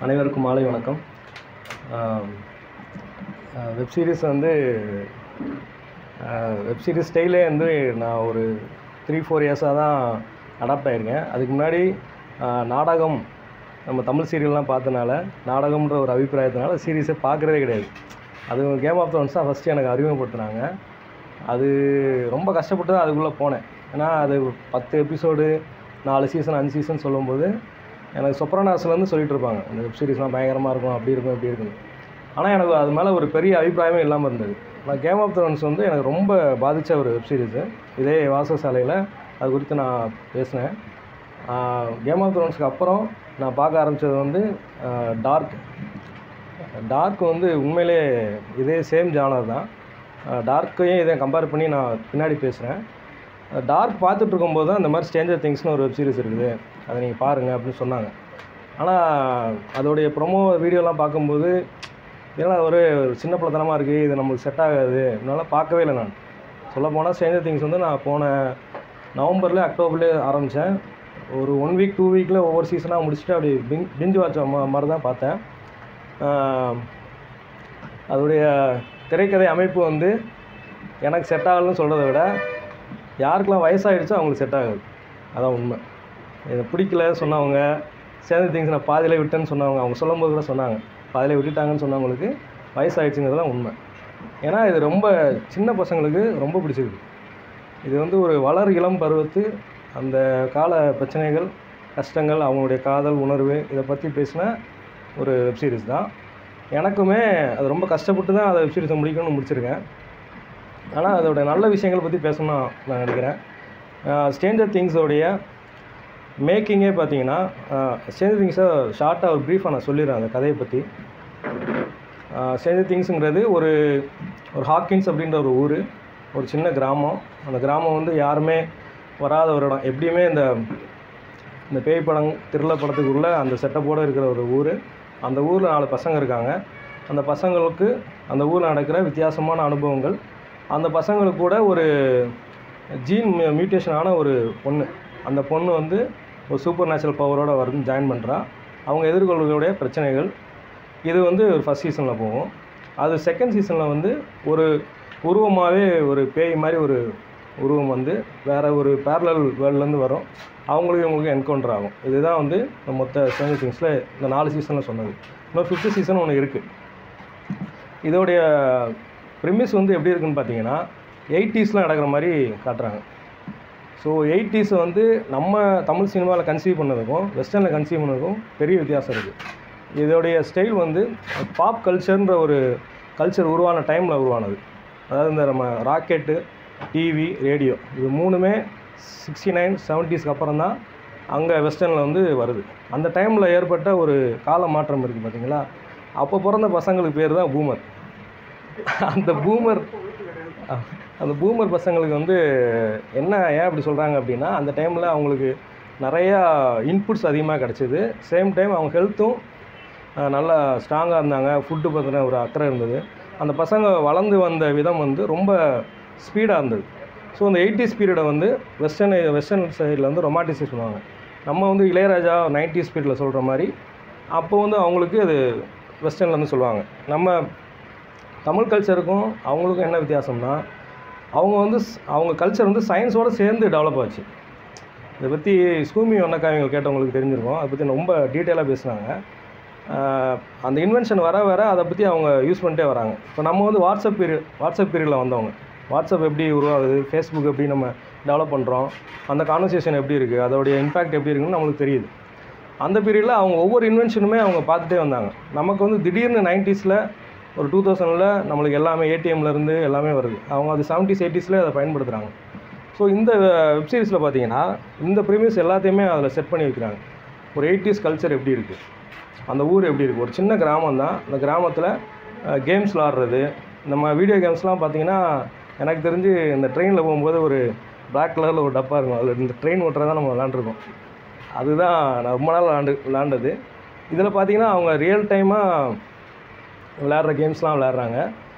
அனைவருக்கும் மாலை வணக்கம் வெப் சீரிஸ் வந்து வெப் சீரிஸ் ஸ்டைலே வந்து நான் ஒரு த்ரீ ஃபோர் இயர்ஸாக தான் அடாப்ட் ஆகிருக்கேன் அதுக்கு முன்னாடி ஆஹ், நாடகம் நம்ம தமிழ் சீரியல்லாம் பார்த்தனால நாடகம்ன்ற ஒரு அபிப்பிராயத்தினால சீரியஸை பார்க்குறதே கிடையாது அது கேம் ஆஃப் த்ரோன்ஸ் தான் ஃபஸ்ட்டு எனக்கு அறிமுகப்படுத்துனாங்க அது ரொம்ப கஷ்டப்பட்டு தான் அதுக்குள்ளே போனேன் ஏன்னா அது பத்து எபிசோடு நாலு சீசன் அஞ்சு சீசன் சொல்லும்போது எனக்கு சொப்ரனாஸ்லேருந்து சொல்லிட்டு இருப்பாங்க இந்த வெப் சீரிஸ்லாம் பயங்கரமாக இருக்கும் அப்படி இருக்கும் இப்படி இருக்கும் ஆனால் எனக்கு அது மேலே ஒரு பெரிய அபிப்பிராயமே இல்லாமல் இருந்தது நான் கேம் ஆஃப் த்ரோன்ஸ் வந்து எனக்கு ரொம்ப பாதித்த ஒரு வெப் சீரிஸு இதே வாசசாலையில் அது குறித்து நான் பேசினேன் கேம் ஆஃப் த்ரோன்ஸ்க்கு அப்புறம் நான் பார்க்க ஆரம்பித்தது வந்து டார்க் டார்க் வந்து உண்மையிலே இதே சேம் ஜானர் தான் டார்க்கையும் இதை கம்பேர் பண்ணி நான் பின்னாடி பேசுகிறேன் டார்க் பார்த்துட்டு இருக்கும்போது தான் இந்த மாதிரி ஸ்டேஞ்சர் திங்ஸ்னு ஒரு வெப் சீரிஸ் இருக்குது அதை நீங்கள் பாருங்கள் அப்படின்னு சொன்னாங்க ஆனால் அதோடைய ப்ரொமோ வீடியோலாம் பார்க்கும்போது இதெல்லாம் ஒரு சின்ன பிள்ளைத்தனமாக இருக்குது இது நம்மளுக்கு செட் ஆகாது இதனால பார்க்கவே இல்லை நான் சொல்லப் போனால் ஸ்டேஞ்சர் திங்ஸ் வந்து நான் போன நவம்பரில் அக்டோபர்லேயே ஆரம்பித்தேன் ஒரு ஒன் வீக் டூ வீக்கில் ஒவ்வொரு சீசனாக முடிச்சுட்டு அப்படி பிங் பிஞ்சு வாட்ச மா மாதிரி தான் பார்த்தேன் ஆஹ் அதோடைய திரைக்கதை அமைப்பு வந்து எனக்கு செட் ஆகலன்னு சொல்கிறத விட யாருக்கெல்லாம் வயசாகிடுச்சோ அவங்களுக்கு செட் ஆகாது அதான் உண்மை இதை பிடிக்கல சொன்னவங்க சேர்ந்த திங்ஸ் நான் பாதியிலே விட்டேன்னு சொன்னவங்க அவங்க சொல்லும்போது கூட சொன்னாங்க பாதியிலே விட்டுட்டாங்கன்னு சொன்னவங்களுக்கு வயசாகிடுச்சுங்கிறது தான் உண்மை ஏன்னா இது ரொம்ப சின்ன பசங்களுக்கு ரொம்ப பிடிச்சிருக்கு இது வந்து ஒரு வளர் இளம் பருவத்து அந்த கால பிரச்சனைகள் கஷ்டங்கள் அவங்களுடைய காதல் உணர்வு இதை பற்றி பேசின ஒரு வெப் சீரிஸ் தான் எனக்குமே அது ரொம்ப கஷ்டப்பட்டு தான் அதை வெப் சீரிஸை முடிக்கணும்னு முடிச்சிருக்கேன் ஆனால் அதோட நல்ல விஷயங்களை பற்றி பேசணும்னு நான் நினைக்கிறேன் ஸ்டேஞ்சர் திங்ஸோடைய மேக்கிங்கே பார்த்தீங்கன்னா ஸ்டேஞ்சர் திங்ஸை ஷார்ட்டாக ஒரு ப்ரீஃபாக நான் சொல்லிடுறேன் அந்த கதையை பற்றி ஸ்டேஞ்சர் திங்ஸுங்கிறது ஒரு ஒரு ஹாக்கின்ஸ் அப்படின்ற ஒரு ஊர் ஒரு சின்ன கிராமம் அந்த கிராமம் வந்து யாருமே வராத ஒரு இடம் எப்படியுமே இந்த இந்த பேய் படம் திருவிழா படத்துக்குள்ளே அந்த செட்டப்போடு இருக்கிற ஒரு ஊர் அந்த ஊரில் நாலு பசங்க இருக்காங்க அந்த பசங்களுக்கு அந்த ஊரில் நடக்கிற வித்தியாசமான அனுபவங்கள் அந்த பசங்களுக்கு கூட ஒரு ஜீன் மியூட்டேஷன் ஆன ஒரு பொண்ணு அந்த பொண்ணு வந்து ஒரு சூப்பர் நேச்சுரல் பவரோட வந்து ஜாயின் பண்ணுறா அவங்க எதிர்கொள்ளக்கூடிய பிரச்சனைகள் இது வந்து ஒரு ஃபஸ்ட் சீசனில் போகும் அது செகண்ட் சீசனில் வந்து ஒரு உருவமாகவே ஒரு பேய் மாதிரி ஒரு உருவம் வந்து வேறு ஒரு பேரலல் வேர்ல்ட்லேருந்து வரும் அவங்களுக்கு இவங்களுக்கு என்கவுண்டர் ஆகும் இதுதான் வந்து இந்த மொத்த ஸ்ட்ரேஞ்சர் திங்ஸில் இந்த நாலு சீசனில் சொன்னது இன்னும் ஃபிஃப்த்து சீசன் ஒன்று இருக்குது இதோடைய ப்ரிமிஸ் வந்து எப்படி இருக்குன்னு பார்த்தீங்கன்னா எயிட்டிஸில் நடக்கிற மாதிரி காட்டுறாங்க ஸோ எயிட்டிஸை வந்து நம்ம தமிழ் சினிமாவில் கன்சீவ் பண்ணதுக்கும் வெஸ்டர்னில் கன்சீவ் பண்ணதுக்கும் பெரிய வித்தியாசம் இருக்குது இதோடைய ஸ்டைல் வந்து பாப் கல்ச்சர்ன்ற ஒரு கல்ச்சர் உருவான டைமில் உருவானது அதாவது இந்த நம்ம ராக்கெட்டு டிவி ரேடியோ இது மூணுமே சிக்ஸ்டி நைன் செவன்ட்டீஸ்க்கு அப்புறம் தான் அங்கே வெஸ்டர்னில் வந்து வருது அந்த டைமில் ஏற்பட்ட ஒரு கால மாற்றம் இருக்குது பார்த்தீங்களா அப்போ பிறந்த பசங்களுக்கு பேர் தான் பூமர் அந்த பூமர் அந்த பூமர் பசங்களுக்கு வந்து என்ன ஏன் அப்படி சொல்கிறாங்க அப்படின்னா அந்த டைமில் அவங்களுக்கு நிறையா இன்புட்ஸ் அதிகமாக கிடச்சிது சேம் டைம் அவங்க ஹெல்த்தும் நல்லா ஸ்ட்ராங்காக இருந்தாங்க ஃபுட்டு பற்றின ஒரு அக்கறை இருந்தது அந்த பசங்க வளர்ந்து வந்த விதம் வந்து ரொம்ப ஸ்பீடாக இருந்தது ஸோ அந்த எயிட்டிஸ் பீரியடை வந்து வெஸ்டர்ன் வெஸ்டர்ன் சைடில் வந்து ரொமாட்டிசம் சொல்லுவாங்க நம்ம வந்து இளையராஜா நைன்டி ஸ்பீடில் சொல்கிற மாதிரி அப்போ வந்து அவங்களுக்கு அது வெஸ்டர்னில் வந்து சொல்லுவாங்க நம்ம தமிழ் கல்ச்சருக்கும் அவங்களுக்கும் என்ன வித்தியாசம்னா அவங்க வந்து ஸ்- அவங்க கல்ச்சர் வந்து சயின்ஸோடு சேர்ந்து டெவலப் ஆச்சு இதை பற்றி ஸ்கூமி ஒன்னக்காவிங்க கேட்டவங்களுக்கு தெரிஞ்சிருக்கும் அதை பற்றி ரொம்ப டீட்டெயிலாக பேசுனாங்க ஆஹ் அந்த இன்வென்ஷன் வர வர அதை பற்றி அவங்க யூஸ் பண்ணிட்டே வராங்க இப்போ நம்ம வந்து வாட்ஸ்அப் பீரியட் வாட்ஸ்அப் பீரியடில் வந்தவங்க வாட்ஸ்அப் எப்படி உருவாகுது ஃபேஸ்புக் எப்படி நம்ம டெவலப் பண்ணுறோம் அந்த கான்வர்சேஷன் எப்படி இருக்குது அதோடைய இம்பேக்ட் எப்படி இருக்குன்னு நம்மளுக்கு தெரியுது அந்த பீரியடில் அவங்க ஒவ்வொரு இன்வென்ஷனுமே அவங்க பார்த்துட்டே வந்தாங்க நமக்கு வந்து திடீர்னு நைன்ட்டீஸில் ஒரு டூ தௌசண்டில் நம்மளுக்கு எல்லாமே ஏடிஎம்லேருந்து எல்லாமே வருது அவங்க அது செவன்ட்டீஸ் எயிட்டிஸில் அதை பயன்படுத்துகிறாங்க ஸோ இந்த வெப்சீரிஸில் பார்த்தீங்கன்னா இந்த ப்ரீமியஸ் எல்லாத்தையுமே அதில் செட் பண்ணி வைக்கிறாங்க ஒரு எயிட்டிஸ் கல்ச்சர் எப்படி இருக்குது அந்த ஊர் எப்படி இருக்குது ஒரு சின்ன கிராமம் தான் அந்த கிராமத்தில் கேம்ஸ் விளாட்றது நம்ம வீடியோ கேம்ஸ்லாம் பார்த்தீங்கன்னா எனக்கு தெரிஞ்சு இந்த ட்ரெயினில் போகும்போது ஒரு Black கலரில் ஒரு டப்பா இருக்கும் அதில் இந்த ட்ரெயின் ஓட்டுறதா நம்ம விளாண்டுருக்கோம் அதுதான் நான் ரொம்ப நாள் விளாண்டு விளாண்டது இதில் பார்த்தீங்கன்னா அவங்க ரியல் டைமாக விளையாடுற கேம்ஸ்லாம் விளையாடுறாங்க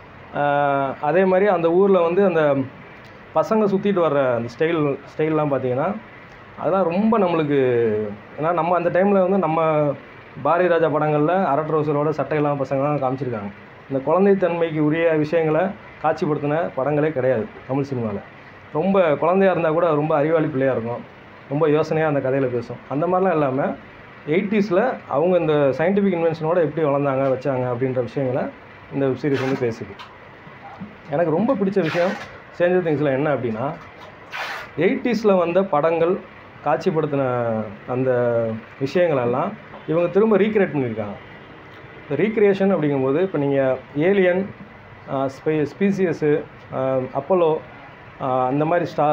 ஆஹ் அதே மாதிரி அந்த ஊரில் வந்து அந்த பசங்க சுற்றிட்டு வர்ற அந்த ஸ்டைல் ஸ்டைல்லாம் பார்த்தீங்கன்னா அதெல்லாம் ரொம்ப நம்மளுக்கு ஏன்னா நம்ம அந்த டைமில் வந்து நம்ம பாரதி ராஜா படங்களில் அரை ட்ரௌசரோட சட்டை இல்லாமல் பசங்க தான் காமிச்சிருக்காங்க இந்த குழந்தைத்தன்மைக்கு உரிய விஷயங்களை காட்சிப்படுத்தின படங்களே கிடையாது தமிழ் சினிமாவில் ரொம்ப குழந்தையா இருந்தால் கூட ரொம்ப அறிவாளி பிள்ளையாக இருக்கும் ரொம்ப யோசனையாக அந்த கதையில் பேசும் அந்த மாதிரிலாம் இல்லாமல் எயிட்டிஸில் அவங்க இந்த சயின்டிஃபிக் இன்வென்ஷனோட எப்படி வளர்ந்தாங்க வச்சாங்க அப்படின்ற விஷயங்களை இந்த வெப் சீரிஸ் வந்து பேசுது எனக்கு ரொம்ப பிடிச்ச விஷயம் சேஞ்சர் திங்ஸில் என்ன அப்படின்னா எயிட்டிஸில் வந்த படங்கள் காட்சிப்படுத்தின அந்த விஷயங்களெல்லாம் இவங்க திரும்ப ரீக்ரியேட் பண்ணியிருக்காங்க இந்த ரீக்ரியேஷன் அப்படிங்கும்போது இப்போ நீங்கள் ஏலியன் ஸ்பே ஸ்பீசியஸு அப்போலோ அந்த மாதிரி ஸ்டா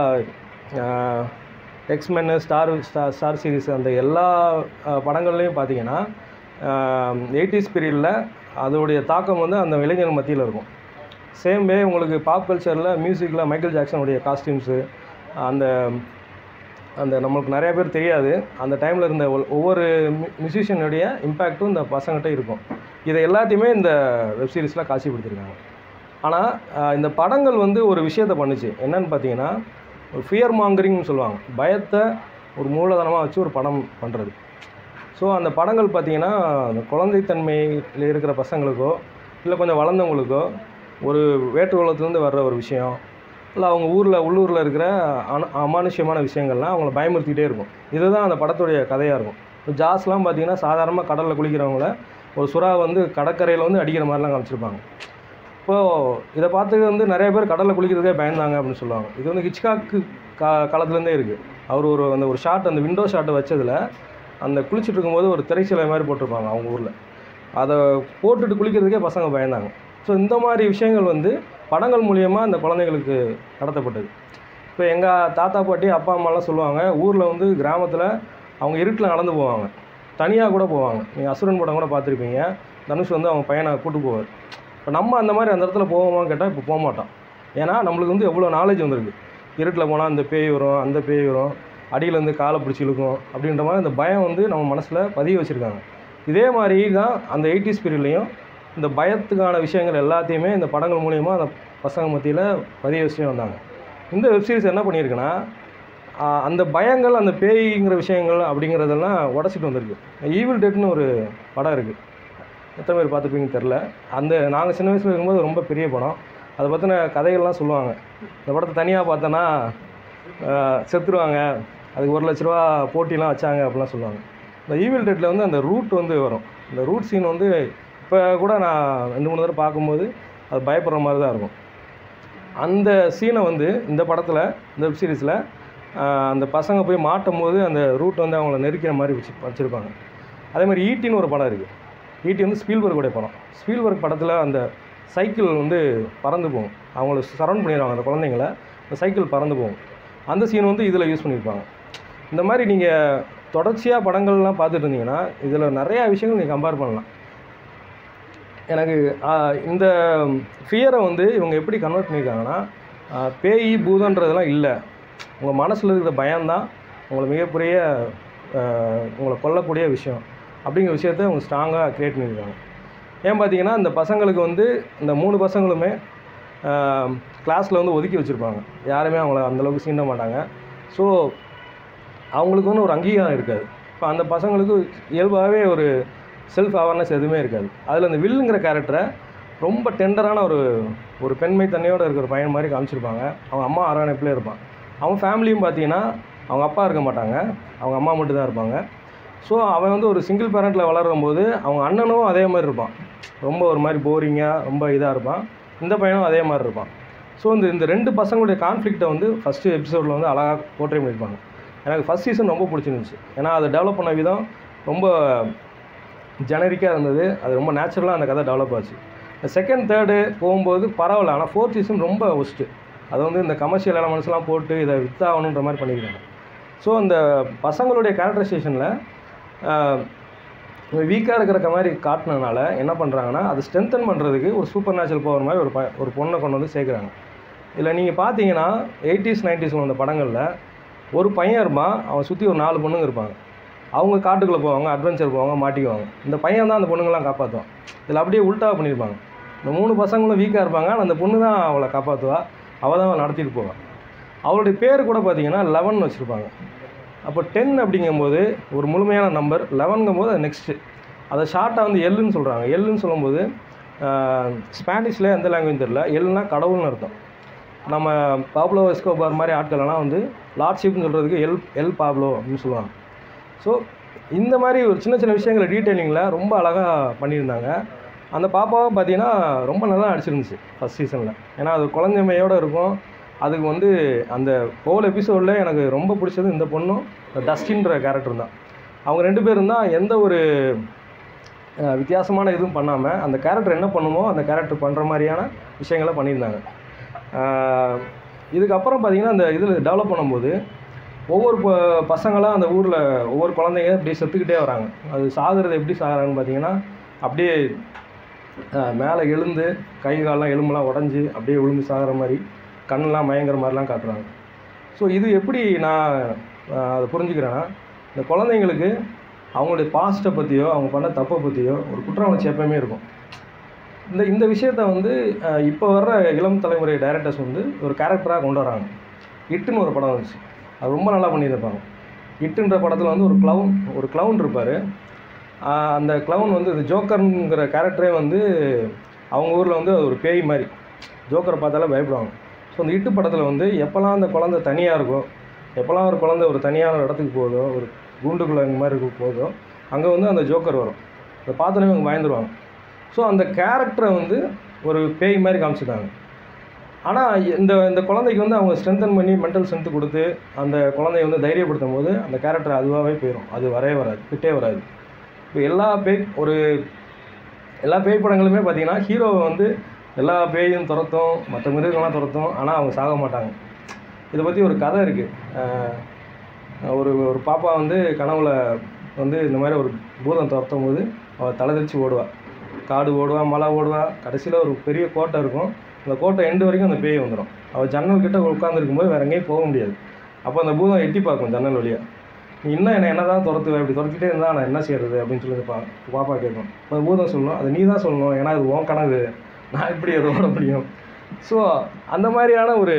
எக்ஸ்மென்னு ஸ்டார் ஸ்டார் ஸ்டார் சீரிஸ் அந்த எல்லா அஹ், படங்கள்லையும் பார்த்தீங்கன்னா எயிட்டிஸ் பீரியடில் அதோடைய தாக்கம் வந்து அந்த இளைஞர் மத்தியில் இருக்கும் சேம் வே உங்களுக்கு பாப் கல்ச்சரில் மியூசிக்கில் மைக்கேல் ஜாக்சனுடைய காஸ்டியூம்ஸு அந்த அந்த நம்மளுக்கு நிறைய பேர் தெரியாது அந்த டைமில் இருந்த ஒ- ஒவ்வொரு மியூசிஷியனுடைய இம்பேக்ட்டும் இந்த பசங்கள்கிட்ட இருக்கும் இதை எல்லாத்தையுமே இந்த வெப் சீரிஸில் காட்சிப்படுத்தியிருக்காங்க ஆனால் இந்த படங்கள் வந்து ஒரு விஷயத்தை பண்ணுச்சு என்னன்னு பார்த்தீங்கன்னா ஒரு ஃபியர் மாங்கரிங்னு சொல்லுவாங்க பயத்தை ஒரு மூலதனமாக வச்சு ஒரு படம் பண்ணுறது ஸோ அந்த படங்கள் பார்த்தீங்கன்னா அந்த குழந்தைத்தன்மையில் இருக்கிற பசங்களுக்கோ இல்லை கொஞ்சம் வளர்ந்தவங்களுக்கோ ஒரு வேற்று உலகத்துலேருந்து வர்ற ஒரு விஷயம் இல்லை அவங்க ஊரில் உள்ளூரில் இருக்கிற அனு அமானுஷ்யமான விஷயங்கள்லாம் அவங்கள பயமுறுத்திட்டே இருக்கும் இதுதான் அந்த படத்துடைய கதையாக இருக்கும் இப்போ ஜாஸ்லாம் பார்த்தீங்கன்னா சாதாரணமாக கடலில் குளிக்கிறவங்கள ஒரு சுறா வந்து கடற்கரையில் வந்து அடிக்கிற மாதிரிலாம் காமிச்சிருப்பாங்க இப்போது இதை பார்த்து வந்து நிறைய பேர் கடலில் குளிக்கிறதுக்கே பயந்தாங்க அப்படின்னு சொல்லுவாங்க இது வந்து ஹிச்காக்கு கா காலத்துலேருந்தே இருக்குது அவர் ஒரு அந்த ஒரு ஷாட் அந்த விண்டோ ஷாட்டை வச்சதில் அந்த குளிச்சுட்டு இருக்கும்போது ஒரு திரைச்சிலை மாதிரி போட்டிருப்பாங்க அவங்க ஊரில் அதை போட்டுட்டு குளிக்கிறதுக்கே பசங்க பயந்தாங்க ஸோ இந்த மாதிரி விஷயங்கள் வந்து படங்கள் மூலியமாக அந்த குழந்தைகளுக்கு நடத்தப்பட்டது இப்போ எங்கள் தாத்தா பாட்டி அப்பா அம்மாலாம் சொல்லுவாங்க ஊரில் வந்து கிராமத்தில் அவங்க இருட்டில் நடந்து போவாங்க தனியாக கூட போவாங்க நீங்கள் அசுரன் படம் கூட பார்த்துருப்பீங்க தனுஷ் வந்து அவங்க பையனை கூட்டு போவார் இப்போ நம்ம அந்த மாதிரி அந்த இடத்துல போவோமான்னு கேட்டால் இப்போ போக மாட்டோம் ஏன்னா நம்மளுக்கு வந்து எவ்வளோ நாலேஜ் வந்திருக்கு இருட்டில் போனால் அந்த பேய் வரும் அந்த பேய் வரும் அடியிலேருந்து காலை பிடிச்சி இழுக்கும் அப்படின்ற மாதிரி அந்த பயம் வந்து நம்ம மனசில் பதிய வச்சுருக்காங்க இதே மாதிரி தான் அந்த எயிட்டிஸ் பீரியட்லேயும் இந்த பயத்துக்கான விஷயங்கள் எல்லாத்தையுமே இந்த படங்கள் மூலியமாக அந்த பசங்க மத்தியில் பதிய வச்சுட்டே வந்தாங்க இந்த வெப்சீரிஸ் என்ன பண்ணியிருக்குன்னா ஆஹ் அந்த பயங்கள் அந்த பேய்ங்கிற விஷயங்கள் அப்படிங்கிறதெல்லாம் உடச்சிட்டு வந்திருக்கு ஈவில் டெட்னு ஒரு படம் இருக்குது எத்தனை பேர் பார்த்துருப்பீங்கன்னு தெரில அந்த நாங்கள் சின்ன வயசில் இருக்கும்போது ரொம்ப பெரிய படம் அதை பற்றின கதைகள்லாம் சொல்லுவாங்க இந்த படத்தை தனியாக பார்த்தோன்னா ஆஹ் செத்துருவாங்க அதுக்கு ஒரு லட்ச ரூபா போட்டிலாம் வச்சாங்க அப்படிலாம் சொல்லுவாங்க இந்த ஈவில் டெட்டில் வந்து அந்த ரூட் வந்து வரும் இந்த ரூட் சீன் வந்து இப்போ கூட நான் ரெண்டு மூணு தடவை பார்க்கும்போது அது பயப்படுற மாதிரி தான் இருக்கும் அந்த சீனை வந்து இந்த படத்தில் இந்த வெப் சீரிஸில் அந்த பசங்க போய் மாட்டும் போது அந்த ரூட் வந்து அவங்கள நெருக்கிற மாதிரி வச்சு வச்சுருப்பாங்க அதே மாதிரி ஈட்டின்னு ஒரு படம் இருக்குது ஈட்டி வந்து ஸ்பீல்பர்க்குடைய படம் ஸ்பீல்பர்க் படத்தில் அந்த சைக்கிள் வந்து பறந்து போகும் அவங்கள சரௌண்ட் பண்ணிடுவாங்க அந்த குழந்தைங்கள அந்த சைக்கிள் பறந்து போகும் அந்த சீன் வந்து இதில் யூஸ் பண்ணியிருப்பாங்க இந்த மாதிரி நீங்கள் தொடர்ச்சியாக படங்கள்லாம் பார்த்துட்டு இருந்தீங்கன்னா இதில் நிறையா விஷயங்கள் நீங்கள் கம்பேர் பண்ணலாம் எனக்கு ஆஹ், இந்த ஃபியரை வந்து இவங்க எப்படி கன்வெர்ட் பண்ணியிருக்காங்கன்னா ஆஹ், பேய் பூதன்றதெல்லாம் இல்லை உங்கள் மனசில் இருக்கிற பயம்தான் உங்களை மிகப்பெரிய ஆஹ், உங்களை கொல்லக்கூடிய விஷயம் அப்படிங்கிற விஷயத்த அவங்க ஸ்ட்ராங்காக க்ரியேட் பண்ணியிருக்காங்க ஏன் பார்த்தீங்கன்னா இந்த பசங்களுக்கு வந்து இந்த மூணு பசங்களுமே கிளாஸில் வந்து ஒதுக்கி வச்சுருப்பாங்க யாருமே அவங்கள அந்தளவுக்கு சீண்ட மாட்டாங்க ஸோ அவங்களுக்கு வந்து ஒரு அங்கீகாரம் இருக்காது இப்போ அந்த பசங்களுக்கு இயல்பாகவே ஒரு செல்ஃப் அவேர்னஸ் எதுவுமே இருக்காது அதில் அந்த வில்லுங்கிற கேரக்டரை ரொம்ப டெண்டரான ஒரு ஒரு பெண்மை தன்மையோடு இருக்கிற பையன் மாதிரி காமிச்சிருப்பாங்க அவங்க அம்மா அரவணைப்பிலே இருப்பான் அவன் ஃபேமிலியும் பார்த்தீங்கன்னா அவங்க அப்பா இருக்க மாட்டாங்க அவங்க அம்மா மட்டும் தான் இருப்பாங்க ஸோ அவன் வந்து ஒரு சிங்கிள் பேரண்ட்டில் வளரும் போது அவங்க அண்ணனும் அதே மாதிரி இருப்பான் ரொம்ப ஒரு மாதிரி போரிங்காக ரொம்ப இதாக இருப்பான் இந்த பையனும் அதே மாதிரி இருப்பான் ஸோ இந்த இந்த ரெண்டு பசங்களுடைய கான்ஃப்ளிக்ட்டை வந்து ஃபஸ்ட்டு எபிசோடில் வந்து அழகாக போர்ட்ரே பண்ணியிருப்பாங்க எனக்கு ஃபஸ்ட் சீசன் ரொம்ப பிடிச்சிருந்துச்சு ஏன்னா அதை டெவலப் பண்ண விதம் ரொம்ப ஜெனரிக்காக இருந்தது அது ரொம்ப நேச்சுரலாக அந்த கதை டெவலப் ஆச்சு இந்த செகண்ட் தேர்டு போகும்போது பரவாயில்ல ஆனால் ஃபோர்த் சீசன் ரொம்ப ஒஸ்ட்டு அது வந்து இந்த கமர்ஷியல் எலமெண்ட்ஸ்லாம் போட்டு இதை வித்தாகணுன்ற மாதிரி பண்ணியிருக்காங்க ஸோ அந்த பசங்களுடைய கேரக்டரைசேஷனில் வீக்காக இருக்கிற மாதிரி காட்டினதுனால என்ன பண்ணுறாங்கன்னா அதை ஸ்ட்ரென்தன் பண்ணுறதுக்கு ஒரு சூப்பர் நேச்சுரல் பவர் மாதிரி ஒரு ப ஒரு பொண்ணை கொண்டு வந்து சேர்க்குறாங்க இதில் நீங்கள் பார்த்தீங்கன்னா எயிட்டிஸ் நைன்டிஸில் வந்த படங்களில் ஒரு பையன் இருப்பான் அவன் சுற்றி ஒரு நாலு பொண்ணுங்க இருப்பாங்க அவங்க காட்டுக்குள்ளே போவாங்க அட்வென்ச்சர் போவாங்க மாட்டிக்குவாங்க இந்த பையன் தான் அந்த பொண்ணுங்களாம் காப்பாற்றுவான் இதில் அப்படியே உல்ட்டாக பண்ணியிருப்பாங்க இந்த மூணு பசங்களும் வீக்காக இருப்பாங்க ஆனால் அந்த பொண்ணு தான் அவளை காப்பாற்றுவா அவள் தான் நடத்திட்டு போவாள் அவளுடைய பேர் கூட பார்த்தீங்கன்னா லெவன் வச்சுருப்பாங்க அப்போ டென் அப்படிங்கும்போது ஒரு முழுமையான நம்பர் லெவனுங்கும் போது அது நெக்ஸ்ட்டு அதை ஷார்ட்டாக வந்து எல்லுன்னு சொல்கிறாங்க எல்லுன்னு சொல்லும்போது ஸ்பானிஷில் எந்த லாங்குவேஜ் தெரியல எல்லுனா கடவுள்னு அர்த்தம் நம்ம பாப்லோ எஸ்கோபார் மாதிரி ஆட்களெல்லாம் வந்து லார்ட்ஷிப்னு சொல்கிறதுக்கு எல் எல் பாப்லோ அப்படின்னு சொல்லுவாங்க ஸோ இந்த மாதிரி ஒரு சின்ன சின்ன விஷயங்களை டீட்டெயிலிங்கில் ரொம்ப அழகாக பண்ணியிருந்தாங்க அந்த பாப்பாவும் பார்த்தீங்கன்னா ரொம்ப நல்லா நடிச்சிருந்துச்சு ஃபஸ்ட் சீசனில் ஏன்னா அது குழந்தைமையோடு இருக்கும் அதுக்கு வந்து அந்த ஹோல் எபிசோடில் எனக்கு ரொம்ப பிடிச்சது இந்த பொண்ணும் டஸ்டின்ற கேரக்டர் தான் அவங்க ரெண்டு பேரும் தான் எந்த ஒரு அஹ், வித்தியாசமான இதுவும் பண்ணாமல் அந்த கேரக்டர் என்ன பண்ணுமோ அந்த கேரக்டர் பண்ணுற மாதிரியான விஷயங்களை பண்ணியிருந்தாங்க அஹ், இதுக்கப்புறம் பார்த்தீங்கன்னா அந்த இதில் டெவலப் பண்ணும்போது ஒவ்வொரு ப பசங்களாம் அந்த ஊரில் ஒவ்வொரு குழந்தைங்க இப்படி செத்துக்கிட்டே வராங்க அது சாகுறது எப்படி சாகுறாங்கன்னு பார்த்தீங்கன்னா அப்படியே அஹ், மேலே எழுந்து கை காலெலாம் எலும்புலாம் உடஞ்சி அப்படியே விழுந்து சாகுற மாதிரி கண்ணெலாம் மயங்குற மாதிரிலாம் காட்டுறாங்க ஸோ இது எப்படி நான் அஹ், அதை புரிஞ்சுக்கிறேன்னா இந்த குழந்தைங்களுக்கு அவங்களுடைய பாஸ்ட்டை பற்றியோ அவங்க பண்ண தப்பை பற்றியோ ஒரு குற்ற உணர்ச்சி எப்பவுமே இருக்கும் இந்த இந்த விஷயத்த வந்து அஹ், இப்போ வர்ற இளம் தலைமுறை டைரக்டர்ஸ் வந்து ஒரு கேரக்டராக கொண்டு வராங்க இட்டுன்னு ஒரு படம் வந்துச்சு அது ரொம்ப நல்லா பண்ணியிருப்பாங்க இட்டுன்ற படத்தில் வந்து ஒரு க்ளவுன் ஒரு க்ளவுன் இருப்பார் அந்த க்ளவுன் வந்து இந்த ஜோக்கருங்கிற கேரக்டரே வந்து அவங்க ஊரில் வந்து அது ஒரு பேய் மாதிரி ஜோக்கரை பார்த்தாலே பயப்படுவாங்க ஸோ அந்த இட்டு படத்தில் வந்து எப்போல்லாம் அந்த குழந்தை தனியாக இருக்கோ எப்போல்லாம் ஒரு குழந்தை ஒரு தனியான இடத்துக்கு போகுதோ ஒரு கூண்டுக்குள்ளே இந்த மாதிரி இருக்க போதோ அங்கே வந்து அந்த ஜோக்கர் வரும் அதை பார்த்தோன்னே அவங்க பயந்துருவாங்க ஸோ அந்த கேரக்டரை வந்து ஒரு பேய் மாதிரி காமிச்சிருக்காங்க ஆனால் இந்த இந்த குழந்தைக்கு வந்து அவங்க ஸ்ட்ரென்தன் பண்ணி மென்டல் ஸ்ட்ரென்த் கொடுத்து அந்த குழந்தைய வந்து தைரியப்படுத்தும் போது அந்த கேரக்டர் அதுவாகவே போயிடும் அது வரவே வராது கிட்டே வராது இப்போ எல்லா பேய் ஒரு எல்லா பேய் படங்களுமே பார்த்தீங்கன்னா ஹீரோவை வந்து எல்லா பேயும் துரத்தும் மற்ற மிருகங்கள்லாம் துரத்தும் ஆனால் அவங்க சாக மாட்டாங்க இதை பற்றி ஒரு கதை இருக்குது ஒரு ஒரு பாப்பா வந்து கனவுல வந்து இந்த மாதிரி ஒரு பூதம் துரத்தும் போது அவள் தலைதெறிச்சு ஓடுவா காடு ஓடுவா மலை ஓடுவா கடைசியில் ஒரு பெரிய கோட்டை இருக்கும் அந்த கோட்டை எண்டு வரைக்கும் அந்த பேய் வந்துடும் அவள் ஜன்னல் கிட்ட உட்காந்துருக்கும் போது வேற எங்கேயும் போக முடியாது அப்போ அந்த பூதம் எட்டி பார்க்கும் ஜன்னல் வழியாக நீ இன்னும் என்ன என்ன தான் துரத்துவேன் இப்படி துரத்திட்டே இருந்தால் நான் என்ன செய்யறது அப்படின்னு சொல்லி பா பாப்பா கேட்கும் அந்த பூதம் சொல்லணும் அது நீ தான் சொல்லணும் ஏன்னா அது உன் கனவு நான் எப்படி அதை ஓட முடியும் ஸோ அந்த மாதிரியான ஒரு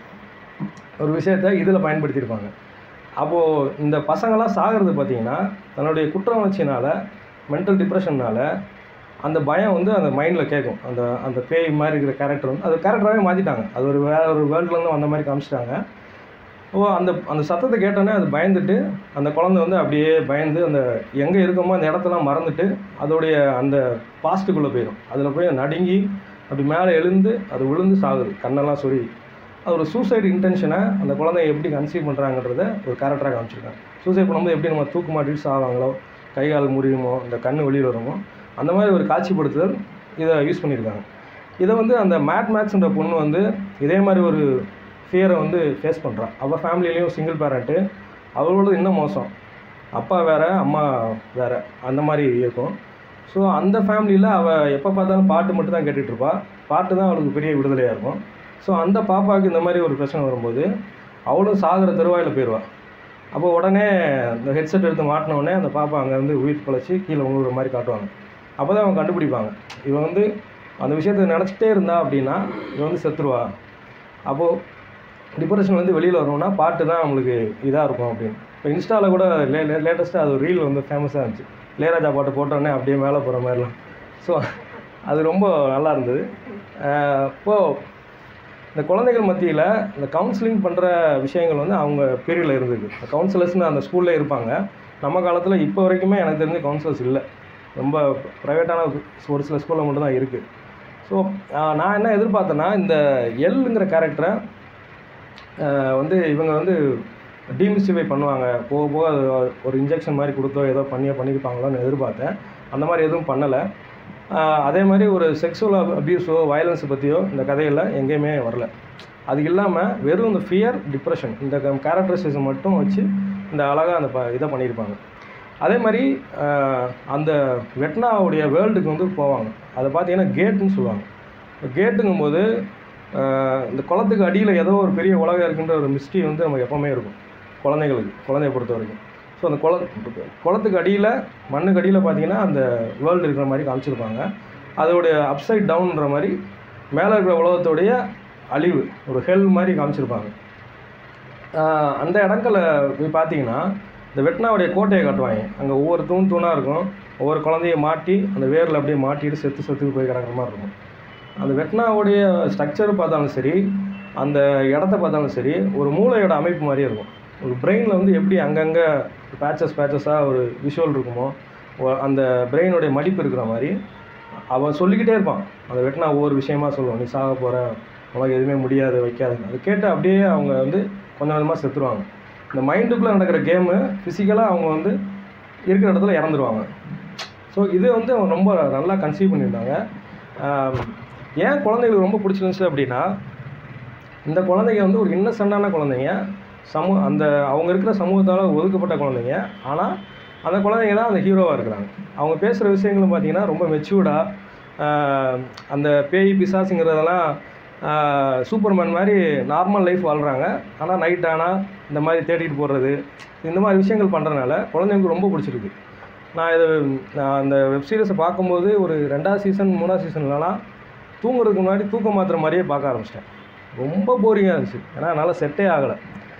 ஒரு விஷயத்த இதில் பயன்படுத்தியிருப்பாங்க அப்போது இந்த பசங்களாம் சாகிறது பார்த்தீங்கன்னா தன்னுடைய குற்ற உணர்ச்சினால் மென்டல் டிப்ரெஷன்னால அந்த பயம் வந்து அந்த மைண்டில் கேட்கும் அந்த அந்த பேய் மாதிரி இருக்கிற கேரக்டர் வந்து அது கேரக்டராகவே மாற்றிட்டாங்க அது ஒரு வேற ஒரு வேர்ல்ட்லேருந்து வந்த மாதிரி காமிச்சிட்டாங்க ஓ அந்த அந்த சத்தத்தை கேட்டோன்னே அது பயந்துட்டு அந்த குழந்தை வந்து அப்படியே பயந்து அந்த எங்கே இருக்கோமோ அந்த இடத்தெல்லாம் மறந்துட்டு அதோடைய அந்த பாஸ்ட்டுக்குள்ளே போயிடும் அதில் போய் நடுங்கி அப்படி மேலே எழுந்து அது விழுந்து சாகுது கண்ணெல்லாம் சொறி அது ஒரு சூசைடு இன்டென்ஷனை அந்த குழந்தைய எப்படி கன்சீவ் பண்ணுறாங்கன்றத ஒரு கேரக்டராக காமிச்சிருக்காங்க சூசைட் பண்ணும்போது எப்படி நம்ம தூக்கு மாட்டிட்டு சாவாங்களோ கை கால் முறியுமோ இந்த கண் வெளியில் வருமோ அந்த மாதிரி ஒரு காட்சிப்படுத்துதல் இதை யூஸ் பண்ணியிருக்காங்க இதை வந்து அந்த மேட் மேக்ஸ்ன்ற பொண்ணு வந்து இதே மாதிரி ஒரு ஃபியரை வந்து ஃபேஸ் பண்ணுறான் அவள் ஃபேமிலிலேயும் சிங்கிள் பேரண்ட்டு அவளோட இன்னும் மோசம் அப்பா வேற அம்மா வேற அந்த மாதிரி இருக்கும் ஸோ அந்த ஃபேமிலியில் அவள் எப்போ பார்த்தாலும் பாட்டு மட்டும் தான் கேட்டுட்ருப்பா பாட்டு தான் அவளுக்கு பெரிய விடுதலையாக இருக்கும் ஸோ அந்த பாப்பாவுக்கு இந்த மாதிரி ஒரு பிரச்சனை வரும்போது அவளும் சாகிற தருவாயில் போயிடுவாள் அப்போ உடனே இந்த ஹெட்செட் எடுத்து மாட்டின உடனே அந்த பாப்பா அங்கேருந்து உயிர் பிழைச்சி கீழே உழுவுற மாதிரி காட்டுவாங்க அப்போ தான் அவங்க கண்டுபிடிப்பாங்க இவன் வந்து அந்த விஷயத்தை நினச்சிட்டே இருந்தா அப்படின்னா இவன் வந்து செத்துருவா அப்போது டிப்ரெஷன் வந்து வெளியில் வரணும்னா பாட்டு தான் நம்மளுக்கு இதாக இருக்கும் அப்படின்னு இப்போ இன்ஸ்டாவில் கூட லே லேட்டஸ்ட்டாக அது ஒரு ரீல் வந்து ஃபேமஸாக இருந்துச்சு இளையராஜா பாட்டு போட்டோடனே அப்படியே மேலே போகிற மாதிரிலாம் ஸோ அது ரொம்ப நல்லா இருந்தது அஹ் இப்போ இந்த குழந்தைகள் மத்தியில் இந்த கவுன்சிலிங் பண்ணுற விஷயங்கள் வந்து அவங்க பீரியடில் இருந்தது கவுன்சிலர்ஸ்னு அந்த ஸ்கூல்லே இருப்பாங்க நம்ம காலத்தில் இப்போ வரைக்குமே எனக்கு தெரிஞ்ச கவுன்சிலர்ஸ் இல்லை ரொம்ப ப்ரைவேட்டான ஒரு சில ஸ்கூலில் மட்டும்தான் இருக்குது ஸோ நான் என்ன எதிர்பார்த்தேன்னா இந்த எல்லுங்கிற கேரக்டரை வந்து இவங்க வந்து டீமிஸ்டிஃபை பண்ணுவாங்க போக போக அது ஒரு இன்ஜெக்ஷன் மாதிரி கொடுத்தோ ஏதோ பண்ணியோ பண்ணியிருப்பாங்களோன்னு எதிர்பார்த்தேன் அந்த மாதிரி எதுவும் பண்ணலை அதே மாதிரி ஒரு செக்ஸுவல் அப்யூஸோ வயலன்ஸை பற்றியோ இந்த கதையில் எங்கேயுமே வரல அது இல்லாமல் வெறும் இந்த ஃபியர் டிப்ரெஷன் இந்த கேரக்டரைசேஷன் மட்டும் வச்சு இந்த அழகாக அந்த ப இதை பண்ணியிருப்பாங்க அதே மாதிரி ஆஹ், அந்த வெட்னாவுடைய வேர்ல்டுக்கு வந்து போவாங்க அதை பார்த்தீங்கன்னா கேட்டுன்னு சொல்லுவாங்க கேட்டுங்கும்போது ஆஹ், இந்த குளத்துக்கு அடியில் ஏதோ ஒரு பெரிய உலகம் இருக்குன்ற ஒரு மிஸ்ட்ரி வந்து நமக்கு எப்போவுமே இருக்கும் குழந்தைங்களுக்கு குழந்தைய பொறுத்த வரைக்கும் ஸோ அந்த குள குளத்துக்கு அடியில் மண்ணுக்கு அடியில் பார்த்தீங்கன்னா அந்த வேர்ல்டு இருக்கிற மாதிரி காமிச்சிருப்பாங்க அதோடைய அப்சைட் டவுன்ற மாதிரி மேலே இருக்கிற உலகத்தோடைய அழிவு ஒரு ஹெல் மாதிரி காமிச்சிருப்பாங்க ஆஹ் அந்த இடங்கள போய் பார்த்தீங்கன்னா இந்த வெட்னாவுடைய கோட்டையை காட்டுவாங்க அங்கே ஒவ்வொரு தூண் தூணாக இருக்கும் ஒவ்வொரு குழந்தைய மாட்டி அந்த வேரில் அப்படியே மாட்டிட்டு செத்து செத்து போய் கிடக்குற மாதிரி இருக்கும் அந்த வெட்னாவுடைய ஸ்ட்ரக்சர் பார்த்தாலும் சரி அந்த இடத்த பார்த்தாலும் சரி ஒரு மூளையோட அமைப்பு மாதிரியே இருக்கும் ஒரு பிரெயினில் வந்து எப்படி அங்கங்கே பேச்சஸ் பேச்சஸாக ஒரு விஷுவல் இருக்குமோ ஒ- அந்த பிரெயினுடைய மடிப்பு இருக்கிற மாதிரி அவன் சொல்லிக்கிட்டே இருப்பான் அந்த வெட்டினா ஒவ்வொரு விஷயமா சொல்லுவான் நீ சாக போகிற உனக்கு எதுவுமே முடியாது வைக்காது அது கேட்டு அப்படியே அவங்க வந்து கொஞ்சம் கொஞ்சமாக செத்துருவாங்க இந்த மைண்டுக்குள்ளே நடக்கிற கேமு ஃபிசிக்கலாக அவங்க வந்து இருக்கிற இடத்துல இறந்துருவாங்க ஸோ இது வந்து அவங்க ரொம்ப நல்லா கன்சீவ் பண்ணியிருந்தாங்க ஆம், ஏன் குழந்தைங்களுக்கு ரொம்ப பிடிச்சிருந்துச்சு அப்படின்னா இந்த குழந்தைங்க வந்து ஒரு இன்னசென்டான குழந்தைங்க சமூ அந்த அவங்க இருக்கிற சமூகத்தால் ஒதுக்கப்பட்ட குழந்தைங்க ஆனால் அந்த குழந்தைங்க தான் அந்த ஹீரோவாக இருக்கிறாங்க அவங்க பேசுகிற விஷயங்களும் பார்த்தீங்கன்னா ரொம்ப மெச்சூர்டாக அந்த பேய் பிசாசுங்கிறதெல்லாம் சூப்பர்மேன் மாதிரி நார்மல் லைஃப் வாழ்கிறாங்க ஆனால் நைட் ஆனால் இந்த மாதிரி தேடிட்டு போடுறது இந்த மாதிரி விஷயங்கள் பண்ணுறதுனால குழந்தைங்களுக்கு ரொம்ப பிடிச்சிருக்கு நான் இது நான் அந்த வெப் சீரிஸை பார்க்கும்போது ஒரு ரெண்டாவது சீசன் மூணாவது சீசன்லலாம் தூங்குறதுக்கு முன்னாடி தூக்க மாத்திரை மாதிரியே பார்க்க ஆரம்பிச்சிட்டேன் ரொம்ப போரிங்காக இருந்துச்சு ஏன்னா என்னால் செட்டே ஆகலை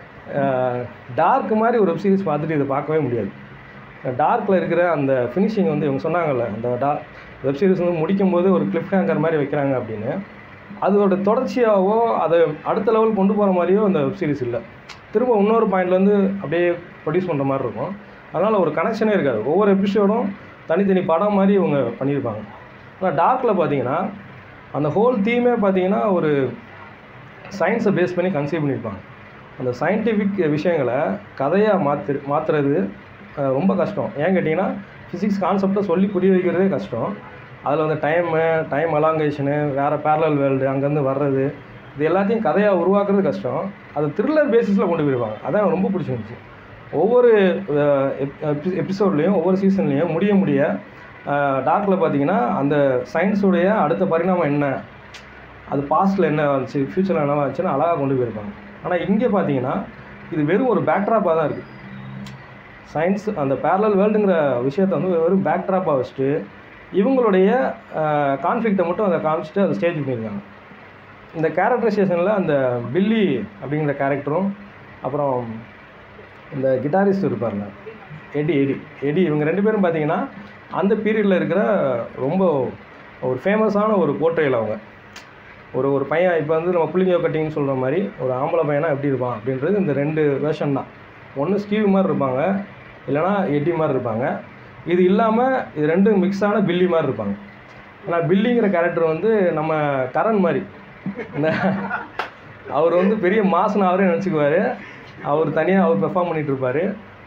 டார்க் மாதிரி ஒரு வெப் சீரிஸ் பார்த்துட்டு இதை பார்க்கவே முடியாது டார்க்கில் இருக்கிற அந்த ஃபினிஷிங் வந்து இவங்க சொன்னாங்கல்ல அந்த டா வெப் சீரிஸ் வந்து முடிக்கும் போது ஒரு கிளிஃப் ஹேங்கர் மாதிரி வைக்கிறாங்க அப்படின்னு அதோட தொடர்ச்சியாகவோ அதை அடுத்த லெவல் கொண்டு போகிற மாதிரியோ அந்த வெப் சீரிஸ் இல்லை திரும்ப இன்னொரு பாயிண்ட்லேருந்து அப்படியே ப்ரொடியூஸ் பண்ணுற மாதிரி இருக்கும் அதனால் ஒரு கனெக்ஷனே இருக்காது ஒவ்வொரு எபிசோடும் தனித்தனி படம் மாதிரி இவங்க பண்ணியிருப்பாங்க ஆனால் டார்க்கில் பார்த்தீங்கன்னா அந்த ஹோல் தீமே பார்த்தீங்கன்னா ஒரு சயின்ஸை பேஸ் பண்ணி கன்சீவ் பண்ணியிருப்பாங்க அந்த சயின்டிஃபிக் விஷயங்களை கதையாக மாற்று மாற்றுறது ரொம்ப கஷ்டம் ஏன் கேட்டிங்கன்னா ஃபிசிக்ஸ் கான்செப்டை சொல்லி புரிய வைக்கிறதே கஷ்டம் அதில் வந்து டைமு டைம் அலாங்கேஷனு வேறு பேரலல் வேர்ல்டு அங்கேருந்து வர்றது இது எல்லாத்தையும் கதையாக உருவாக்குறது கஷ்டம் அது த்ரில்லர் பேசிஸில் கொண்டு போயிருப்பாங்க அதான் ரொம்ப பிடிச்சிருந்துச்சு ஒவ்வொரு எபிசோட்லேயும் ஒவ்வொரு சீசன்லேயும் முடிய முடிய டார்க்கில் பார்த்தீங்கன்னா அந்த சயின்ஸுடைய அடுத்த பரிணாமம் என்ன அது பாஸ்ட்டில் என்ன வந்துச்சு ஃப்யூச்சரில் என்ன வந்துச்சுன்னு அழகாக கொண்டு போயிருப்பாங்க ஆனால் இங்கே பார்த்தீங்கன்னா இது வெறும் ஒரு பேக்ட்ராப்பாக தான் இருக்குது சயின்ஸ் அந்த பேரலல் வேர்ல்டுங்கிற விஷயத்தை வந்து வெறும் பேக்ட்ராப்பாக வச்சுட்டு இவங்களுடைய கான்ஃப்ளிக்ட்டை மட்டும் அதை காமிச்சிட்டு அதை ஸ்டேஜ் பண்ணியிருக்காங்க இந்த கேரக்டரைசேஷனில் அந்த பில்லி அப்படிங்கிற கேரக்டரும் அப்புறம் இந்த கிட்டாரிஸ்ட் இருப்பார்ல எடி எடி எடி இவங்க ரெண்டு பேரும் பார்த்தீங்கன்னா அந்த பீரியடில் இருக்கிற ரொம்ப ஒரு ஃபேமஸான ஒரு போர்ட்ரேல் அவங்க ஒரு ஒரு பையன் இப்போ வந்து நம்ம புள்ளிங்க கட்டிங்னு சொல்கிற மாதிரி ஒரு ஆம்பளை பையனா எப்படி இருப்பான் அப்படின்றது இந்த ரெண்டு வேர்ஷன் தான் ஒன்று ஸ்டீவ் மாதிரி இருப்பாங்க இல்லைனா எட்டி மாதிரி இருப்பாங்க இது இல்லாமல் இது ரெண்டும் மிக்ஸான பில்லி மாதிரி இருப்பாங்க ஆனால் பில்லிங்கிற கேரக்டர் வந்து நம்ம கரண் மாதிரி இந்த அவர் வந்து பெரிய மாசுன்னு அவரே நினச்சிக்குவார் அவர் தனியாக அவர் பெர்ஃபார்ம் பண்ணிகிட்டு இருப்பார்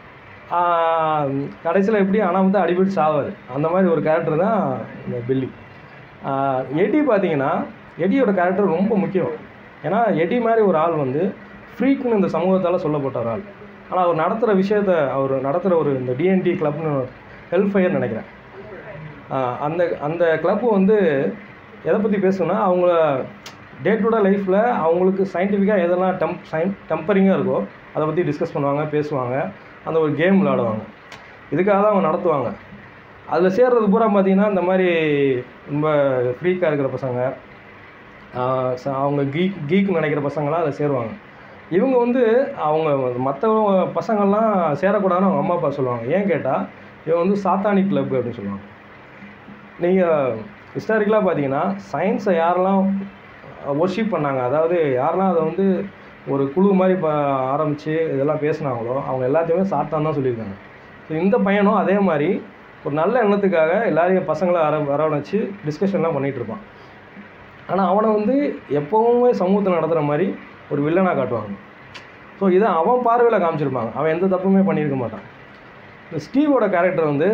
கடைசியில் எப்படி ஆனால் வந்து அடிபட்டு சாவார் அந்த மாதிரி ஒரு கேரக்டர் தான் இந்த பில்லி ஆஹ் எடி பார்த்தீங்கன்னா எடியோட கேரக்டர் ரொம்ப முக்கியம் ஏன்னா எடி மாதிரி ஒரு ஆள் வந்து ஃப்ரீக்குன்னு இந்த சமூகத்தால் சொல்லப்பட்ட ஒரு ஆள் ஆனால் அவர் நடத்துகிற விஷயத்த அவர் நடத்துகிற ஒரு இந்த டிஎன்டி கிளப்னு ஹெல்ப் ஃபயர் நினைக்கிறேன் ஆஹ் அந்த அந்த கிளப்பு வந்து எதை பற்றி பேசுனா அவங்கள டே டு டே லைஃப்பில் அவங்களுக்கு சயின்டிஃபிக்காக எதெல்லாம் டெம்ப் சயின் டெம்பரிங்காக இருக்கோ அதை பற்றி டிஸ்கஸ் பண்ணுவாங்க பேசுவாங்க அந்த ஒரு கேம் விளாடுவாங்க இதுக்காக தான் அவங்க நடத்துவாங்க அதில் சேர்றது பூரா பார்த்தீங்கன்னா இந்த மாதிரி ரொம்ப ஃப்ரீக்காக இருக்கிற பசங்க ஆஹ் ச- அவங்க கீக் கீக் நினைக்கிற பசங்களாம் அதில் சேருவாங்க இவங்க வந்து அவங்க மற்ற பசங்கள்லாம் சேரக்கூடாதுன்னு அவங்க அம்மா அப்பா சொல்லுவாங்க ஏன் கேட்டால் இவன் வந்து சாத்தானிக் கிளப் அப்படின்னு சொல்லுவாங்க நீங்கள் ஹிஸ்டாரிக்கலாக பார்த்தீங்கன்னா சயின்ஸை யாரெல்லாம் ஒர்ஷிப் பண்ணாங்க அதாவது யாரெல்லாம் அதை வந்து ஒரு குழு மாதிரி ப ஆரம்பித்து இதெல்லாம் பேசுனாங்களோ அவங்க எல்லாத்தையுமே சாத்தான் தான் சொல்லியிருக்காங்க ஸோ இந்த பையனும் அதே மாதிரி ஒரு நல்ல எண்ணத்துக்காக எல்லாரையும் பசங்களை வர வரவழைச்சு டிஸ்கஷன்லாம் பண்ணிகிட்டு இருப்பான் ஆனால் அவனை வந்து எப்போவுமே சமூகத்தில் நடத்துகிற மாதிரி ஒரு வில்லனாக காட்டுவாங்க ஸோ இதை அவன் பார்வையில் காமிச்சிருப்பாங்க அவன் எந்த தப்புமே பண்ணியிருக்க மாட்டான் இந்த ஸ்டீவோட கேரக்டர் வந்து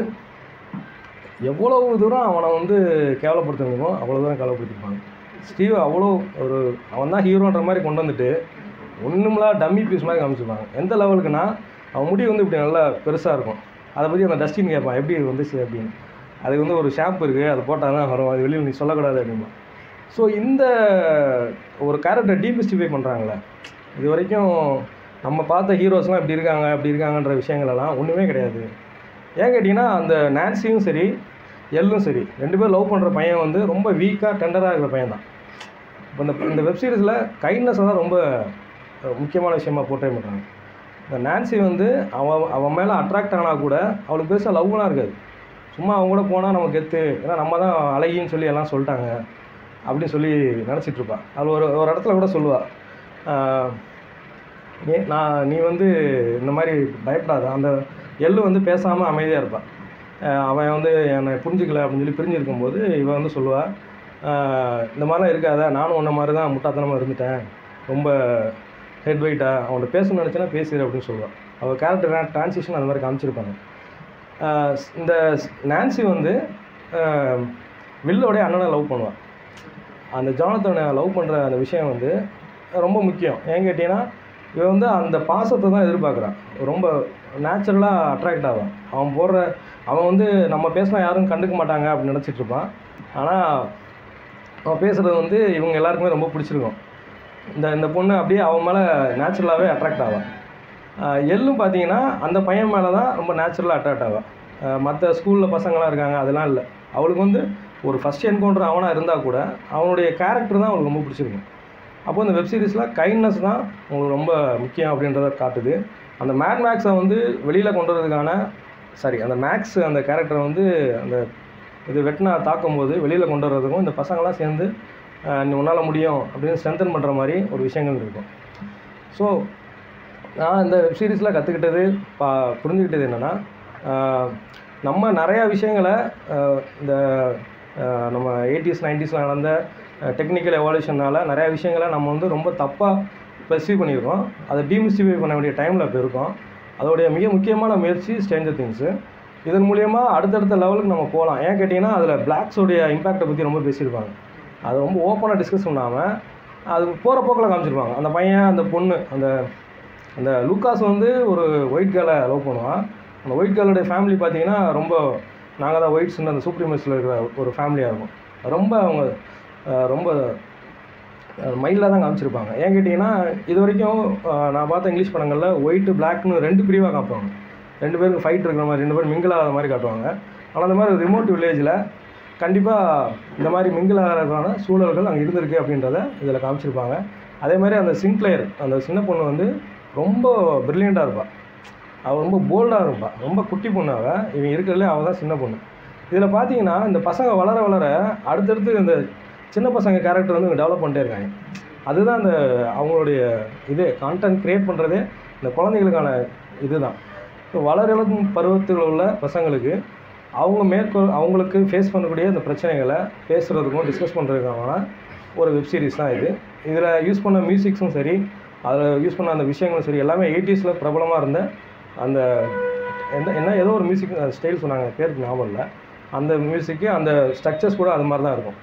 எவ்வளவு தூரம் அவனை வந்து கேவலப்படுத்தணுமோ அவ்வளோ தூரம் கேவலப்படுத்திருப்பாங்க ஸ்டீவ் அவ்வளோ ஒரு அவன் தான் ஹீரோன்ற மாதிரி கொண்டு வந்துட்டு ஒன்றுமில்லா டம்மி பீஸ் மாதிரி காமிச்சிருப்பாங்க எந்த லெவலுக்குன்னா அவன் முடி வந்து இப்படி நல்லா பெருசாக இருக்கும் அதை பற்றி அந்த டஸ்டின் கேட்பான் எப்படி இது வந்துச்சு அப்படின்னு அதுக்கு வந்து ஒரு ஷாம்பு இருக்குது அதை போட்டால் தான் வரும் அது வெளியில் நீ சொல்லக்கூடாது அப்படிமா ஸோ இந்த ஒரு கேரக்டர் டீமிஸ்டிஃபை பண்ணுறாங்களே இது வரைக்கும் நம்ம பார்த்த ஹீரோஸ்லாம் இப்படி இருக்காங்க இப்படி இருக்காங்கன்ற விஷயங்கள் எல்லாம் ஒன்றுமே கிடையாது ஏன் கேட்டிங்கன்னா அந்த நான்சியும் சரி எல்லும் சரி ரெண்டு பேரும் லவ் பண்ணுற பையன் வந்து ரொம்ப வீக்காக டெண்டராக இருக்கிற பையன் தான் இப்போ இந்த இந்த வெப் சீரிஸில் கைண்ட்னஸை தான் ரொம்ப அஹ், முக்கியமான விஷயமா போட்டே பண்ணுறாங்க இந்த நான்சி வந்து அவன் அவன் மேலே அட்ராக்ட் ஆனால் கூட அவளுக்கு பெருசாக லவ்லாம் இருக்காது சும்மா அவங்க கூட போனால் நம்ம கெத்து ஏன்னா நம்ம தான் அழகின்னு சொல்லி எல்லாம் சொல்லிட்டாங்க அப்படின்னு சொல்லி நினச்சிட்டு இருப்பா அது ஒரு ஒரு இடத்துல கூட சொல்லுவாள் நீ நான் நீ வந்து இந்த மாதிரி பயப்படாத அந்த எள்ளு வந்து பேசாமல் அமைதியாக இருப்பான் ஆஹ் அவன் வந்து என்னை புரிஞ்சுக்கல அப்படின்னு சொல்லி பிரிஞ்சிருக்கும்போது இவன் வந்து சொல்லுவாள் இந்த மாதிரிலாம் இருக்காத நானும் உன்ன மாதிரி தான் முட்டாத்தனமாக இருந்துட்டேன் ரொம்ப ஹெட் வெயிட்டாக அவன்கிட்ட பேசணும்னு நினச்சேன்னா பேசிடு அப்படின்னு சொல்லுவாள் அவள் கேரக்டர் ட்ரான்சிஷன் அந்த மாதிரி காமிச்சிருப்பாங்க ஆஹ் இந்த நான்சி வந்து ஆஹ் வில்லோடைய அண்ணனை லவ் பண்ணுவாள் அந்த ஜானத்தனை லவ் பண்ணுற அந்த விஷயம் வந்து ரொம்ப முக்கியம் ஏன் கேட்டிங்கன்னா இவன் வந்து அந்த பாசத்தை தான் எதிர்பார்க்குறான் ரொம்ப நேச்சுரலாக அட்ராக்ட் ஆவான் அவன் போடுற அவன் வந்து நம்ம பேசினா யாரும் கண்டுக்க மாட்டாங்க அப்படின்னு நினச்சிட்டு இருப்பான் ஆனால் அவன் பேசுகிறது வந்து இவங்க எல்லாருக்குமே ரொம்ப பிடிச்சிருக்கும் இந்த இந்த பொண்ணு அப்படியே அவன் மேலே நேச்சுரலாகவே அட்ராக்ட் ஆவான் ஆஹ் எள்ளும் பார்த்தீங்கன்னா அந்த பையன் மேலே தான் ரொம்ப நேச்சுரலாக அட்ராக்ட் ஆவான் மற்ற ஸ்கூலில் பசங்களாம் இருக்காங்க அதெல்லாம் இல்லை அவளுக்கு வந்து ஒரு ஃபஸ்ட் என்கவுண்டர் அவனாக இருந்தால் கூட அவனுடைய கேரக்டர் தான் அவளுக்கு ரொம்ப பிடிச்சிருக்கும் அப்போ இந்த வெப் சீரிஸில் கைண்ட்னஸ் தான் உங்களுக்கு ரொம்ப முக்கியம் அப்படின்றத காட்டுது அந்த மேட் மேக்ஸை வந்து வெளியில் கொண்டு வரதுக்கான சாரி அந்த மேக்ஸ் அந்த கேரக்டரை வந்து அந்த இது வெட்டினா தாக்கும்போது வெளியில் கொண்டு வர்றதுக்கும் இந்த பசங்களாம் சேர்ந்து ஆஹ் நீ உன்னால் முடியும் அப்படின்னு ஸ்ட்ரென்தன் பண்ணுற மாதிரி ஒரு விஷயங்கள் இருக்கும் ஸோ நான் இந்த வெப் சீரிஸில் கற்றுக்கிட்டது பா புரிஞ்சுக்கிட்டது என்னென்னா நம்ம நிறையா விஷயங்களை ஆஹ் இந்த ஆஹ் நம்ம எயிட்டிஸ் நைன்டிஸில் நடந்த டெக்னிக்கல் எவால்யூஷனால் நிறையா விஷயங்களை நம்ம வந்து ரொம்ப தப்பாக பெர்சீவ் பண்ணியிருக்கோம் அதை டீமிஸ்டிஃபை பண்ண வேண்டிய டைமில் இப்போ இருக்கோம் அதோடைய மிக முக்கியமான முயற்சி ஸ்ட்ரேஞ்சர் திங்ஸு இதன் மூலயமா அடுத்தடுத்த லெவலுக்கு நம்ம போகலாம் ஏன் கேட்டிங்கன்னா அதில் பிளாக்ஸோடைய இம்பேக்டை பற்றி ரொம்ப பேசியிருப்பாங்க அதை ரொம்ப ஓப்பனாக டிஸ்கஸ் பண்ணாமல் அது போகிற போக்கில் காமிச்சிருப்பாங்க அந்த பையன் அந்த பொண்ணு அந்த அந்த லூக்காஸ் வந்து ஒரு ஒயிட் கேர்ளை லவ் பண்ணுவான் அந்த ஒயிட் கேர்ளுடைய ஃபேமிலி பார்த்தீங்கன்னா ரொம்ப நாங்கள் தான் ஒயிட்ஸ்னு அந்த சூப்ரிமஸில் இருக்கிற ஒரு ஃபேமிலியாக இருக்கும் ரொம்ப அவங்க அஹ், ரொம்ப மைல்டாக தான் காமிச்சிருப்பாங்க ஏன் கேட்டிங்கன்னா இது வரைக்கும் அஹ், நான் பார்த்த இங்கிலீஷ் படங்களில் ஒயிட்டு பிளாக்னு ரெண்டு பிரிவாக காட்டுவாங்க ரெண்டு பேருக்கு ஃபைட் இருக்கிற மாதிரி ரெண்டு பேரும் மிங்கிள் ஆகாத மாதிரி காட்டுவாங்க ஆனால் அந்த மாதிரி ரிமோட் வில்லேஜில் கண்டிப்பாக இந்த மாதிரி மிங்கிள் ஆகிறதுக்கான சூழல்கள் அங்கே இருந்திருக்கு அப்படின்றத இதில் காமிச்சிருப்பாங்க அதே மாதிரி அந்த சின்க்ளேயர் அந்த சின்ன பொண்ணு வந்து ரொம்ப ப்ரில்லியண்ட்டாக இருப்பாள் அவள் ரொம்ப போல்டாக இருப்பாள் ரொம்ப குட்டி பொண்ணு அவள் இவன் இருக்கிறதுலே அவள் தான் சின்ன பொண்ணு இதில் பார்த்தீங்கன்னா இந்த பசங்க வளர வளர அடுத்தடுத்து இந்த சின்ன பசங்க கேரக்டர் வந்து டெவலப் பண்ணிட்டே இருக்காங்க அதுதான் அந்த அவங்களுடைய இது கான்டென்ட் க்ரியேட் பண்ணுறதே இந்த குழந்தைகளுக்கான இதுதான் ஸோ வளரிளம் பருவத்தில் உள்ள பசங்களுக்கு அவங்க மேற்கொள் அவங்களுக்கு ஃபேஸ் பண்ணக்கூடிய இந்த பிரச்சனைகளை பேசுகிறதுக்கும் டிஸ்கஸ் பண்ணுறதுக்கான ஒரு வெப் சீரிஸ் தான் இது இதில் யூஸ் பண்ண மியூசிக்ஸும் சரி அதில் யூஸ் பண்ண அந்த விஷயங்களும் சரி எல்லாமே எயிட்டிஸில் பிரபலமாக இருந்த அந்த என்ன என்ன ஏதோ ஒரு மியூசிக் ஸ்டைல் சொன்னாங்க பேருக்கு ஞாபகம் இல்லை அந்த மியூசிக்கு அந்த ஸ்ட்ரக்சர்ஸ் கூட அது மாதிரி தான் இருக்கும்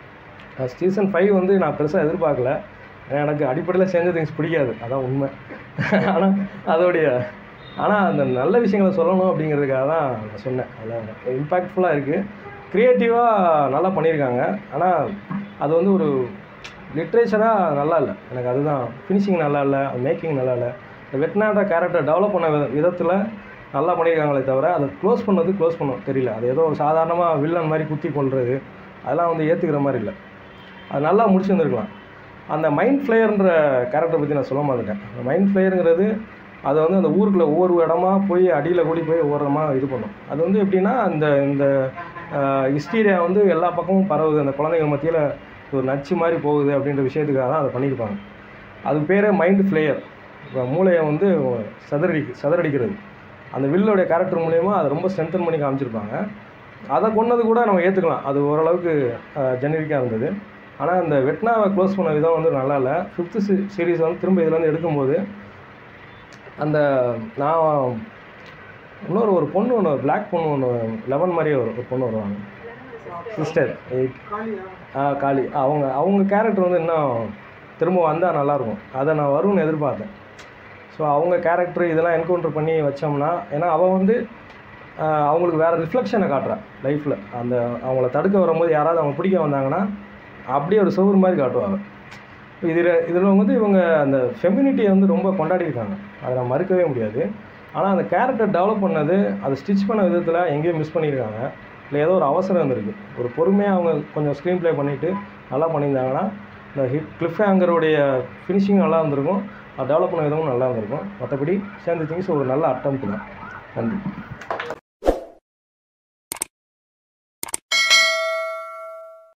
சீசன் ஃபைவ் வந்து நான் பெருசாக எதிர்பார்க்கல ஏன்னா எனக்கு அடிப்படையில் செஞ்ச திங்ஸ் பிடிக்காது அதான் உண்மை ஆனால் அதோடைய ஆனால் அந்த நல்ல விஷயங்களை சொல்லணும் அப்படிங்கிறதுக்காக தான் நான் சொன்னேன் அதில் இம்பேக்ட்ஃபுல்லாக இருக்குது க்ரியேட்டிவாக நல்லா பண்ணியிருக்காங்க ஆனால் அது வந்து ஒரு லிட்ரேச்சராக நல்லா இல்லை எனக்கு அதுதான் ஃபினிஷிங் நல்லா இல்லை மேக்கிங் நல்லா இல்லை இந்த வெட்னாட கேரக்டர் டெவலப் பண்ண வித விதத்தில் நல்லா பண்ணியிருக்காங்களே தவிர அதை க்ளோஸ் பண்ணது க்ளோஸ் பண்ண தெரியல அது ஏதோ சாதாரணமாக வில்லன் மாதிரி குத்தி கொள்வது அதெல்லாம் வந்து ஏற்றுக்கிற மாதிரி இல்லை அது நல்லா முடிச்சிருந்துருக்கலாம் அந்த மைண்ட் ஃப்ளேயர்ன்ற கேரக்டர் பற்றி நான் சொல்ல மாட்டேன் அந்த மைண்ட் ஃப்ளேயருங்கிறது அதை வந்து அந்த ஊருக்குள்ளே ஒவ்வொரு இடமா போய் அடியில் கூடி போய் ஓரமா இது பண்ணும் அது வந்து எப்படின்னா அந்த இந்த ஹிஸ்டீரியா வந்து எல்லா பக்கமும் பரவுது அந்த குழந்தைங்க மத்தியில் ஒரு நச்சு மாதிரி போகுது அப்படின்ற விஷயத்துக்காக தான் அதை பண்ணியிருப்பாங்க அது பேரே மைண்ட் ஃப்ளேயர் இப்போ மூளையை வந்து சதுரடி சதுரடிக்கிறது அந்த வில்லோடைய கேரக்டர் மூலயமா அதை ரொம்ப ஸ்ட்ரென்தன் பண்ணி காமிச்சிருப்பாங்க அதை கொண்டது கூட நம்ம ஏற்றுக்கலாம் அது ஓரளவுக்கு ஜெனரிக்காக இருந்தது ஆனால் அந்த வெட்னாவை க்ளோஸ் பண்ண விதம் வந்து நல்லா இல்லை ஃபிஃப்த்து சீ சீரீஸ் வந்து திரும்ப இதுல இருந்து எடுக்கும்போது அந்த நான் இன்னொரு ஒரு பொண்ணு ஒன்று பிளாக் பொண்ணு ஒன்று லெவன் மாதிரியே ஒரு ஒரு பொண்ணு வருவாங்க சிஸ்டர் எயிட் ஆ காளி அவங்க அவங்க கேரக்டர் வந்து இன்னும் திரும்ப வந்தால் நல்லாயிருக்கும் அதை நான் வரும்னு எதிர்பார்த்தேன் ஸோ அவங்க கேரக்டர் இதெல்லாம் என்கவுண்டர் பண்ணி வச்சோம்னா ஏன்னா அவள் வந்து ஆஹ், அவங்களுக்கு வேறு ரிஃப்ளெக்ஷனை காட்டுறான் லைஃப்பில் அந்த அவங்கள தடுக்க வரும்போது யாராவது அவங்க பிடிக்க வந்தாங்கன்னா அப்படியே ஒரு சோறு மாதிரி காட்டுவாங்க இதில் இதில் வந்து இவங்க அந்த ஃபெமினிட்டியை வந்து ரொம்ப கொண்டாடியிருக்காங்க அதை நான் மறுக்கவே முடியாது ஆனால் அந்த கேரக்டர் டெவலப் பண்ணது அதை ஸ்டிச் பண்ண விதத்தில் எங்கேயோ மிஸ் பண்ணியிருக்காங்க இல்லை ஏதோ ஒரு அவசரம் இருந்திருக்கு ஒரு பொறுமையாக அவங்க கொஞ்சம் ஸ்க்ரீன் ப்ளே பண்ணிவிட்டு நல்லா பண்ணியிருந்தாங்கன்னா இந்த ஹிட் கிளிஃப் ஹேங்கருடைய ஃபினிஷிங் நல்லா இருந்திருக்கும் அது டெவலப் பண்ண விதமும் நல்லா இருந்திருக்கும் மற்றபடி சேர்ந்து திங்ஸ் ஒரு நல்ல அட்டம் தான் நன்றி